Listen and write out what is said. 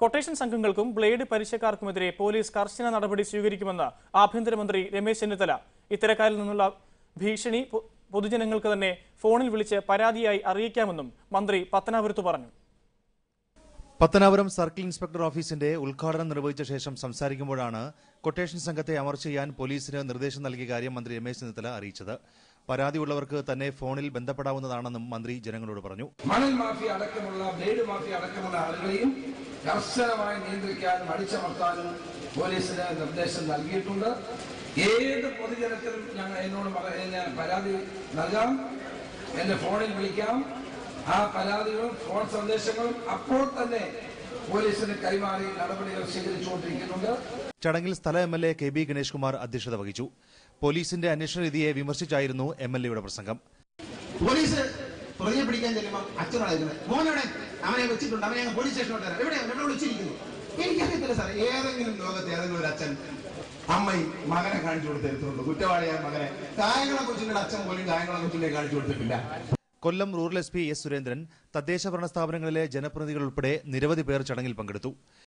quotation സംഘങ്ങൾക്കും blade പലിശക്കാർക്കുമെതിരെ police കർശന നടപടി സ്വീകരിക്കുമെന്ന് ആഭ്യന്തരമന്ത്രി രമേശ് ചെന്നിത്തല ഇത്തരക്കാരിൽ നിന്നുള്ള ഭീഷണി പൊ- പൊതുജനങ്ങൾക്ക് തന്നെ ഫോണിൽ വിളിച്ച് പരാതിയായി അറിയിക്കാമെന്നും മന്ത്രി പത്തനാപുരത്ത് പറഞ്ഞു പത്തനാപുരം സർക്കിൾ ഇൻസ്പെക്ടർ ഓഫീസിന്റെ ഉദ്ഘാടനം നിർവഹിച്ച ശേഷം സംസാരിക്കുമ്പോഴാണ് കൊട്ടേഷൻ സംഘത്തെ അമർ ചെയ്യാൻ പോലീസിന് നിർദ്ദേശം നൽകിയ കാര്യം മന്ത്രി രമേശ് ചെന്നിത്തല അറിയിച്ചത് പരാതിയുള്ളവർക്ക് തന്നെ ഫോണിൽ ബന്ധപ്പെടാവുന്നതാണെന്നും മന്ത്രി ജനങ്ങളോട് പറഞ്ഞു മണൽ മാഫിയ അടക്കമുള്ള ബ്ലേഡ് മാഫിയ അടക്കമുള്ള ആളുകളെയും കർശനമായി നിയന്ത്രിക്കാനും അടിച്ചമർത്താനും പോലീസിന് നിർദ്ദേശം നൽകിയിട്ടുണ്ട് ഏത് പൊതുജനത്തിനും ഞങ്ങൾ എന്നോട് പറ- എന്നെ പരാതി നൽകാം എന്റെ ഫോണിൽ വിളിക്കാം ആ പരാതികളും ഫോൺ സന്ദേശങ്ങളും അപ്പോൾ തന്നെ പോലീസിന് കൈമാറി നടപടികൾ സ്വീകരിച്ചുകൊണ്ടിരിക്കുന്നുണ്ട് ചടങ്ങിൽ സ്ഥല M L A K B Ganesh Kumar അധ്യക്ഷത വഹിച്ചു പോലീസിന്റെ അന്വേഷണ രീതിയെ വിമർശിച്ചായിരുന്നു എം എൽ എയുടെ പ്രസംഗം പോലീസ് പ്രതിയെ പിടിക്കാൻ ചെല്ലുമ്പോൾ അച്ഛനാണ് നിൽക്കുന്നത് മോനോടെ അവനെ വെച്ചിട്ടുണ്ട് അവനെ അങ്ങ് പോലീസ് സ്റ്റേഷനോട്ട് തരാം എവിടെ എവിടെ വിളിച്ചിരിക്കുന്നു എനിക്കറിയത്തില്ല സാർ ഏതെങ്കിലും ലോകത്തെ ഏതെങ്കിലും ഒരു അച്ഛൻ അമ്മയും മകനെ കാണിച്ചു കൊടുത്തിരുത്തുള്ളൂ കുറ്റവാളിയായ മകനെ കായംകുളം കൊച്ചിന്റെ അച്ഛൻ പോലും കായംകുളം കൊച്ചിനെ കാണിച്ചു കൊടുത്തിട്ടില്ല Kollam rural S P S Surendran തദ്ദേശ ഭരണ സ്ഥാപനങ്ങളിലെ ജനപ്രതിനിധികൾ ഉൾപ്പെടെ നിരവധി പേർ ചടങ്ങിൽ പങ്കെടുത്തു